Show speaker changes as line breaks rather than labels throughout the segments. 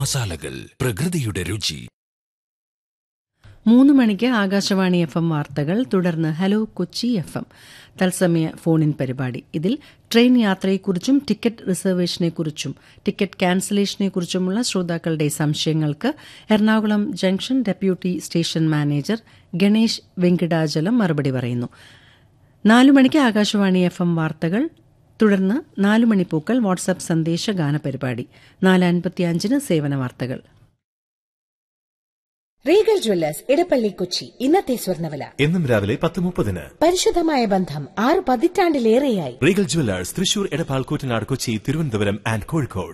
മസാലകൾ പ്രകൃതിയുടെ രുചി
മൂന്ന് മണിക്ക് ആകാശവാണി എഫ് എം വാർത്തകൾ തുടർന്ന് ഹലോ കൊച്ചി എഫ് എം തത്സമയ ഫോണിൻ പരിപാടി ഇതിൽ ട്രെയിൻ യാത്രയെക്കുറിച്ചും ടിക്കറ്റ് റിസർവേഷനെക്കുറിച്ചും ടിക്കറ്റ് ക്യാൻസലേഷനെക്കുറിച്ചുമുള്ള ശ്രോതാക്കളുടെ സംശയങ്ങൾക്ക് Ernakulam junction deputy station manager Ganesh Venkitachalam മറുപടി പറയുന്നു നാലു മണിക്ക് ആകാശവാണി എഫ് എം വാർത്തകൾ തുടർന്ന് നാലു മണിപ്പൂക്കൾ വാട്സാപ്പ് സന്ദേശ ഗാന പരിപാടി നാല് അൻപത്തിയഞ്ചിന് സേവന വാർത്തകൾ
റീഗൽ ജ്വല്ലേഴ്സ് ഇടപ്പള്ളി കൊച്ചി ഇന്നത്തെ സ്വർണ്ണവില
എന്നും രാവിലെ പത്ത് മുപ്പതിന്
പരിശുദ്ധമായ ബന്ധം ആറ് പതിറ്റാണ്ടിലേറെയായി
Regal Jewellers Thrissur Edappal Koottanad Kochi Thiruvananthapuram and Kozhikode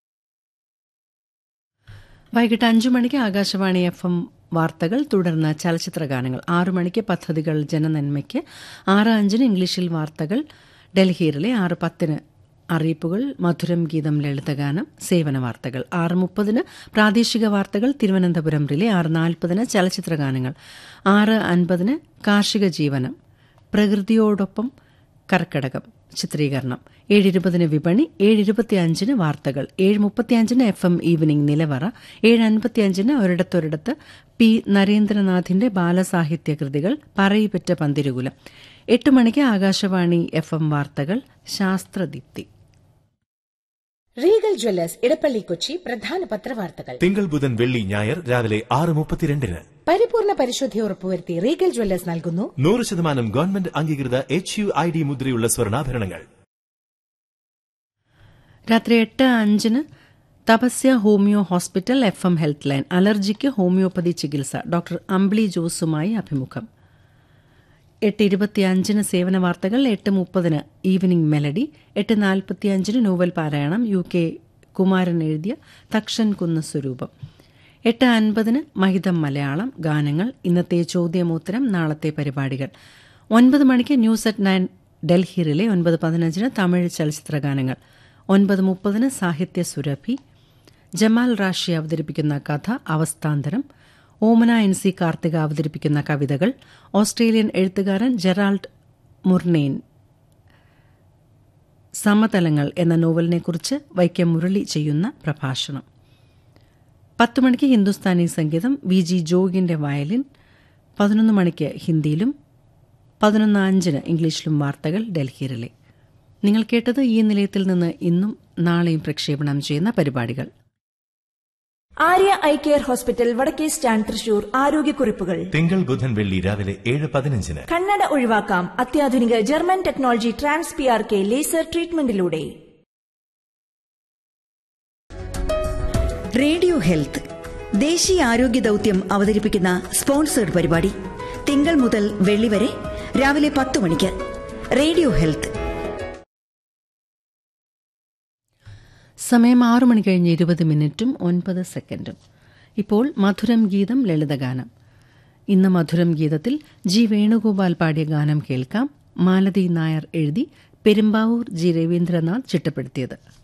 വൈകിട്ട് അഞ്ചു മണിക്ക് ആകാശവാണി എഫ് എം വാർത്തകൾ തുടർന്ന് ചലച്ചിത്ര ഗാനങ്ങൾ ആറു മണിക്ക് പദ്ധതികൾ ജനനന്മയ്ക്ക് ആറ് അഞ്ചിന് ഇംഗ്ലീഷിൽ വാർത്തകൾ ഡൽഹിയിലെ ആറ് പത്തിന് അറിയിപ്പുകൾ മധുരം ഗീതം ലളിതഗാനം സേവന വാർത്തകൾ ആറ് മുപ്പതിന് പ്രാദേശിക വാർത്തകൾ തിരുവനന്തപുരം റിലേ ആറ് നാൽപ്പതിന് ചലച്ചിത്ര ഗാനങ്ങൾ ആറ് അൻപതിന് കാർഷിക ജീവനം പ്രകൃതിയോടൊപ്പം കർക്കടകം ചിത്രീകരണം ഏഴ് ഇരുപതിന് വിപണി ഏഴ് ഇരുപത്തിയഞ്ചിന് വാർത്തകൾ ഏഴ് മുപ്പത്തിയഞ്ചിന് എഫ് എം ഈവനിംഗ് നിലവറ ഏഴ് അൻപത്തിയഞ്ചിന് ഒരിടത്തൊരിടത്ത് പി നരേന്ദ്രനാഥിന്റെ ബാലസാഹിത്യ കൃതികൾ പറയിപ്പറ്റ പന്തിരുകുലം എട്ട് മണിക്ക് ആകാശവാണി എഫ് എം വാർത്തകൾ ശാസ്ത്രദീപ്തി
റീഗൽ ജ്വല്ലേഴ്സ് ഇടപ്പള്ളി കൊച്ചി പ്രധാന പത്രവാർത്തകൾ
തിങ്കൾ ബുധൻ വെള്ളി ഞായർ രാവിലെ ആറ് മുപ്പത്തിരണ്ടിന്
പരിപൂർണ പരിശുദ്ധി ഉറപ്പുവരുത്തി റീഗൽ ജ്വല്ലേഴ്സ് നൽകുന്നു
നൂറ് ശതമാനം ഗവൺമെന്റ് അംഗീകൃത എച്ച് യു ഐ ഡി മുദ്രയുള്ള സ്വർണ്ണാഭരണങ്ങൾ
രാത്രി എട്ട് അഞ്ചിന് Tapasya homeo hospital F M health line അലർജിക്ക് ഹോമിയോപ്പതി ചികിത്സ ഡോക്ടർ അംബ്ലി ജോസുമായി അഭിമുഖം എട്ട് ഇരുപത്തിയഞ്ചിന് സേവന വാർത്തകൾ എട്ട് മുപ്പതിന് ഈവനിംഗ് മെലഡി എട്ട് നാൽപ്പത്തിയഞ്ചിന് നോവൽ പാരായണം യു കെ കുമാരൻ എഴുതിയ തക്ഷൻ കുന്ന് സ്വരൂപം എട്ട് അൻപതിന് മഹിതം മലയാളം ഗാനങ്ങൾ ഇന്നത്തെ ചോദ്യമോത്തരം നാളത്തെ പരിപാടികൾ ഒൻപത് മണിക്ക് news at nine Delhi relay ഒൻപത് പതിനഞ്ചിന് തമിഴ് ചലച്ചിത്ര ഗാനങ്ങൾ ഒൻപത് മുപ്പതിന് സാഹിത്യ സുരഭി ജമാൽ റാഷി അവതരിപ്പിക്കുന്ന കഥ അവസ്ഥാന്തരം ഓമന എൻ സി കാർത്തിക അവതരിപ്പിക്കുന്ന കവിതകൾ ഓസ്ട്രേലിയൻ എഴുത്തുകാരൻ ജെറാൾഡ് മുർനെയിൻ സമതലങ്ങൾ എന്ന നോവലിനെക്കുറിച്ച് വൈക്കം മുരളി ചെയ്യുന്ന പ്രഭാഷണം പത്ത് മണിക്ക് ഹിന്ദുസ്ഥാനി സംഗീതം വി ജി ജോഗിന്റെ വയലിൻ പതിനൊന്ന് മണിക്ക് ഹിന്ദിയിലും പതിനൊന്ന് അഞ്ചിന് ഇംഗ്ലീഷിലും വാർത്തകൾ ഡൽഹിയിലെ നിങ്ങൾ കേട്ടത് ഈ നിലയത്തിൽ നിന്ന് ഇന്നും നാളെയും പ്രക്ഷേപണം ചെയ്യുന്ന പരിപാടികൾ
ആര്യ ഐ കെയർ ഹോസ്പിറ്റൽ വടക്കേ സ്റ്റാൻഡ് തൃശൂർ ആരോഗ്യക്കുറിപ്പുകൾ
തിങ്കൾ ബുധൻ വെള്ളി രാവിലെ ഏഴ് പതിനഞ്ചിന്
കണ്ണട ഒഴിവാക്കാം അത്യാധുനിക German technology trans P R K laser ട്രീറ്റ്മെന്റിലൂടെ
റേഡിയോ ഹെൽത്ത് ദേശീയ ആരോഗ്യ ദൗത്യം അവതരിപ്പിക്കുന്ന സ്പോൺസേഡ് പരിപാടി തിങ്കൾ മുതൽ വെള്ളി വരെ രാവിലെ പത്ത് മണിക്ക് റേഡിയോ ഹെൽത്ത്
സമയം ആറു മണി കഴിഞ്ഞ് ഇരുപത് മിനിറ്റും ഒൻപത് സെക്കൻഡും ഇപ്പോൾ മധുരം ഗീതം ലളിതഗാനം ഇന്ന് മധുരം ഗീതത്തിൽ ജി വേണുഗോപാൽ പാടിയ ഗാനം കേൾക്കാം മാലതി നായർ എഴുതി പെരുമ്പാവൂർ ജി രവീന്ദ്രനാഥ് ചിട്ടപ്പെടുത്തിയത്